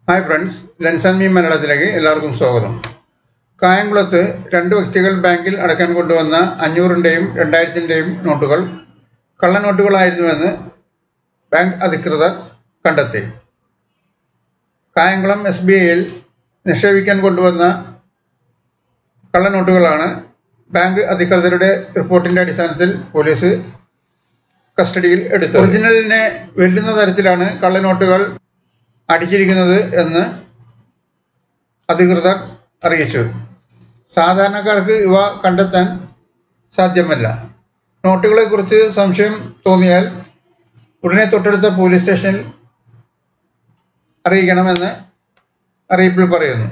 hi friends ലെൻസൺ me മലയാളത്തിലേക്ക് എല്ലാവർക്കും സ്വാഗതം കായംകുളത്ത് രണ്ട് വ്യക്തികൾ ബാങ്കിൽ അടക്കാൻ കൊണ്ടുവന്ന അഞ്ഞൂറിൻ്റെയും രണ്ടായിരത്തിൻ്റെയും നോട്ടുകൾ കള്ളനോട്ടുകളായിരുന്നുവെന്ന് ബാങ്ക് അധികൃതർ കണ്ടെത്തി കായംകുളം എസ് ബി ഐയിൽ നിക്ഷേപിക്കാൻ കൊണ്ടുവന്ന കള്ളനോട്ടുകളാണ് ബാങ്ക് അധികൃതരുടെ റിപ്പോർട്ടിൻ്റെ അടിസ്ഥാനത്തിൽ പോലീസ് കസ്റ്റഡിയിൽ എടുത്തത് ഒറിജിനലിനെ വെല്ലുന്ന തരത്തിലാണ് കള്ളനോട്ടുകൾ അടിച്ചിരിക്കുന്നത് എന്ന് അധികൃതർ അറിയിച്ചു സാധാരണക്കാർക്ക് ഇവ കണ്ടെത്താൻ സാധ്യമല്ല നോട്ടുകളെക്കുറിച്ച് സംശയം തോന്നിയാൽ ഉടനെ തൊട്ടടുത്ത പോലീസ് സ്റ്റേഷനിൽ അറിയിക്കണമെന്ന് അറിയിപ്പിൽ പറയുന്നു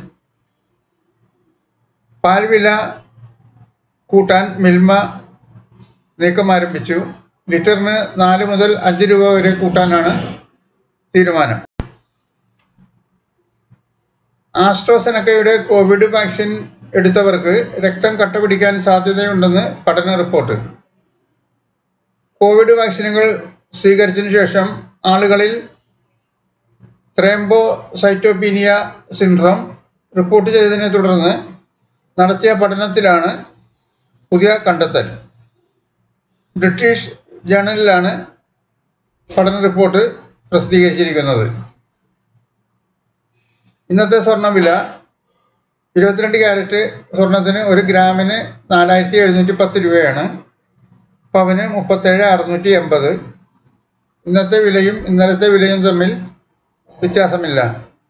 പാൽ വില കൂട്ടാൻ മിൽമ നീക്കം ആരംഭിച്ചു ലിറ്ററിന് നാല് മുതൽ അഞ്ച് രൂപ വരെ കൂട്ടാനാണ് തീരുമാനം ആസ്ട്രോസെനക്കയുടെ കോവിഡ് വാക്സിൻ എടുത്തവർക്ക് രക്തം കട്ടപിടിക്കാൻ സാധ്യതയുണ്ടെന്ന് പഠന റിപ്പോർട്ട് കോവിഡ് വാക്സിനുകൾ സ്വീകരിച്ചതിനു ശേഷം ആളുകളിൽ ത്രേംബോസൈറ്റോപീനിയ സിൻഡ്രോം റിപ്പോർട്ട് ചെയ്തതിനെ തുടർന്ന് നടത്തിയ പഠനത്തിലാണ് പുതിയ കണ്ടെത്തൽ ബ്രിട്ടീഷ് ജേണലിലാണ് പഠന റിപ്പോർട്ട് പ്രസിദ്ധീകരിച്ചിരിക്കുന്നത് ഇന്നത്തെ സ്വർണ്ണവില ഇരുപത്തിരണ്ട് ക്യാരറ്റ് സ്വർണത്തിന് ഒരു ഗ്രാമിന് നാലായിരത്തി എഴുന്നൂറ്റി പത്ത് രൂപയാണ് പവന് മുപ്പത്തേഴ് അറുന്നൂറ്റി എൺപത് ഇന്നത്തെ വിലയും ഇന്നലത്തെ വിലയും തമ്മിൽ വ്യത്യാസമില്ല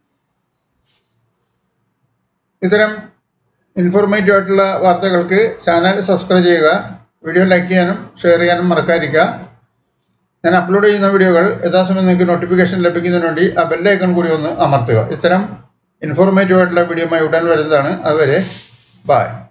ഇത്തരം ഇൻഫോർമേറ്റീവ് ആയിട്ടുള്ള വാർത്തകൾക്ക് ചാനൽ സബ്സ്ക്രൈബ് ചെയ്യുക വീഡിയോ ലൈക്ക് ചെയ്യാനും ഷെയർ ചെയ്യാനും മറക്കാതിരിക്കുക ഞാൻ അപ്ലോഡ് ചെയ്യുന്ന വീഡിയോകൾ യഥാസമയം നിങ്ങൾക്ക് നോട്ടിഫിക്കേഷൻ ലഭിക്കുന്നതിന് വേണ്ടി ആ ബെല്ലൈക്കൺ കൂടി ഒന്ന് അമർത്തുക ഇത്തരം ഇൻഫോർമേറ്റീവ് ആയിട്ടുള്ള വീഡിയോയുമായി ഉടൻ വരുന്നതാണ് അതുവരെ ബായ്